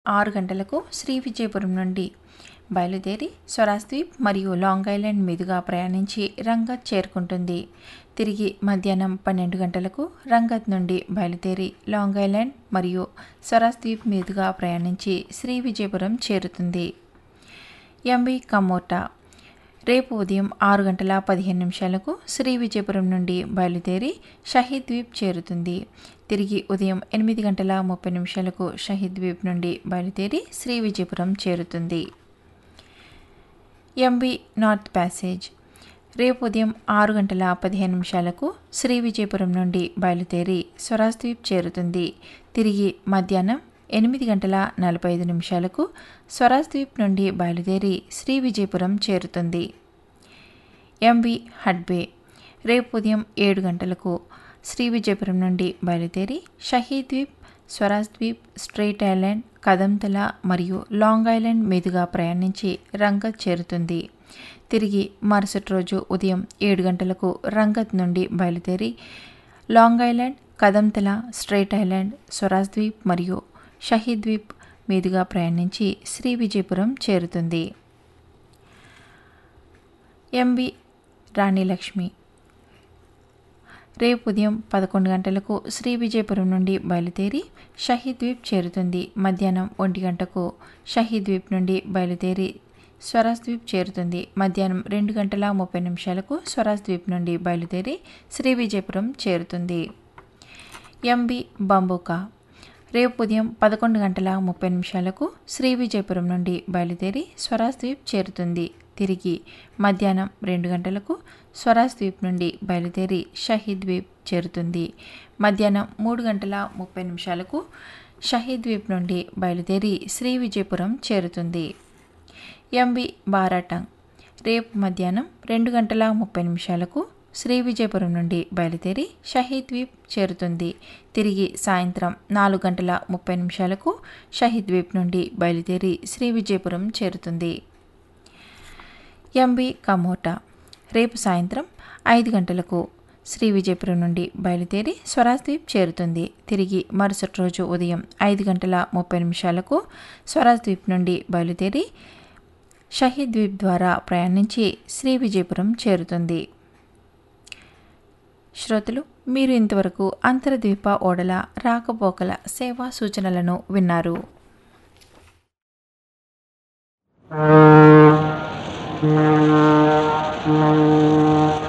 ఆరు గంటలకు శ్రీ విజయపురం నుండి బయలుదేరి స్వరాజ్ ద్వీప్ మరియు లాంగ్ ఐలాండ్ మీదుగా ప్రయాణించి రంగత్ చేరుకుంటుంది తిరిగి మధ్యాహ్నం పన్నెండు గంటలకు రంగత్ నుండి బయలుదేరి లాంగ్ ఐలాండ్ మరియు స్వరాజ్ ద్వీప్ మీదుగా ప్రయాణించి శ్రీ విజయపురం చేరుతుంది ఎంవి కమోటా రేపు ఉదయం ఆరు గంటల పదిహేను నిమిషాలకు శ్రీ విజయపురం నుండి బయలుదేరి షహీద్ ద్వీప్ చేరుతుంది తిరిగి ఉదయం ఎనిమిది గంటల ముప్పై నిమిషాలకు షహీద్ ద్వీప్ నుండి బయలుదేరి శ్రీ విజయపురం చేరుతుంది ఎంబి నార్త్ ప్యాసేజ్ రేపు ఉదయం ఆరు గంటల పదిహేను నిమిషాలకు శ్రీ విజయపురం నుండి బయలుదేరి స్వరాజ్ ద్వీప్ చేరుతుంది తిరిగి మధ్యాహ్నం ఎనిమిది గంటల నలభై ఐదు నిమిషాలకు స్వరాజ్ ద్వీప్ నుండి బయలుదేరి శ్రీ విజయపురం చేరుతుంది ఎంవి హడ్బే రేపు ఉదయం ఏడు గంటలకు శ్రీ విజయపురం నుండి బయలుదేరి షహీద్ ద్వీప్ స్వరాజ్ ద్వీప్ స్ట్రైట్ ఐలాండ్ కదంతల మరియు లాంగ్ ఐలాండ్ మీదుగా ప్రయాణించి రంగత్ చేరుతుంది తిరిగి మరుసటి రోజు ఉదయం ఏడు గంటలకు రంగత్ నుండి బయలుదేరి long island Kadamtala strait island Swaraj Dweep మరియు షహీద్ ద్వీప్ మీదుగా ప్రయాణించి శ్రీ విజయపురం చేరుతుంది ఎంవి రాణి లక్ష్మి రేపు ఉదయం పదకొండు గంటలకు శ్రీ విజయపురం నుండి బయలుదేరి షహీద్ ద్వీప్ చేరుతుంది మధ్యాహ్నం ఒంటి గంటకు షహీద్ ద్వీప్ నుండి బయలుదేరి స్వరాజ్ ద్వీప్ చేరుతుంది మధ్యాహ్నం రెండు గంటల ముప్పై నిమిషాలకు స్వరాజ్ ద్వీప్ నుండి బయలుదేరి శ్రీ విజయపురం చేరుతుంది ఎంబి బంబుకా రేపు ఉదయం పదకొండు గంటల ముప్పై నిమిషాలకు శ్రీ విజయపురం నుండి బయలుదేరి స్వరాజ్ ద్వీప్ చేరుతుంది తిరిగి మధ్యాహ్నం రెండు గంటలకు స్వరాజ్ ద్వీప్ నుండి బయలుదేరి షహీద్ ద్వీప్ చేరుతుంది మధ్యాహ్నం మూడు గంటల ముప్పై నిమిషాలకు షహీద్ ద్వీప్ నుండి బయలుదేరి శ్రీ విజయపురం చేరుతుంది ఎంవి బారాటంగ్ రేపు మధ్యాహ్నం రెండు గంటల ముప్పై నిమిషాలకు శ్రీ విజయపురం నుండి బయలుదేరి షహీద్ ద్వీప్ చేరుతుంది తిరిగి సాయంత్రం నాలుగు గంటల ముప్పై నిమిషాలకు షహీద్ ద్వీప్ నుండి బయలుదేరి శ్రీ విజయపురం చేరుతుంది ఎంబి కమోటా రేపు సాయంత్రం ఐదు గంటలకు శ్రీ విజయపురం నుండి బయలుదేరి స్వరాజ్ ద్వీప్ చేరుతుంది తిరిగి మరుసటి రోజు ఉదయం ఐదు గంటల ముప్పై నిమిషాలకు స్వరాజ్ ద్వీప్ నుండి బయలుదేరి షహీద్ ద్వీప్ ద్వారా ప్రయాణించి శ్రీ విజయపురం చేరుతుంది శ్రోతలు మీరు ఇంతవరకు అంతర్ద్వీప ఓడల రాకపోకల సేవా సూచనలను విన్నారు Thank you.